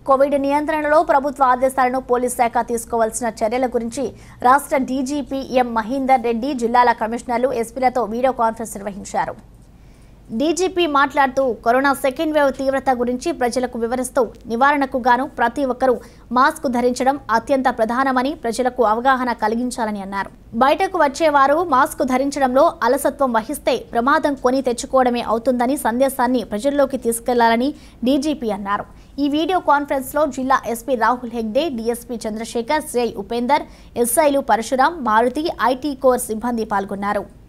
Covid నియంత్రణలో ప్రభుత్వ ఆదేశాలను పోలీస్ శాఖ తీసుకోవాల్సిన చర్యల గురించి రాష్ట్ర డీజీపీ ఎం మహీందర్ రెడ్డి జిల్లాల కమిషనర్లు ఎస్పీలతో వీడియో కాన్ఫరెన్స్ నిర్వహించారు డీజీపీ మాట్లాడుతూ కరోనా సెకండ్ వేవ్ తీవ్రత గురించి ప్రజలకు వివరిస్తూ నివారణకు గాను ప్రతి ఒక్కరూ మాస్క్ ధరించడం అత్యంత ప్రధానమని ప్రజలకు అవగాహన కలిగించాలని అన్నారు బయటకు వచ్చేవారు మాస్క్ ధరించడంలో అలసత్వం వహిస్తే ప్రమాదం కొని తెచ్చుకోవడమే అవుతుందని సందేశాన్ని ప్రజల్లోకి తీసుకెళ్లాలని డీజీపీ అన్నారు ఈ వీడియో కాన్ఫరెన్స్ లో జిల్లా SP Rahul Hegde DSP Chandrasekhar CI Upender ఎస్ఐలు పరశురాం మారుతి ఐటీ కోర్ సిబ్బంది పాల్గొన్నారు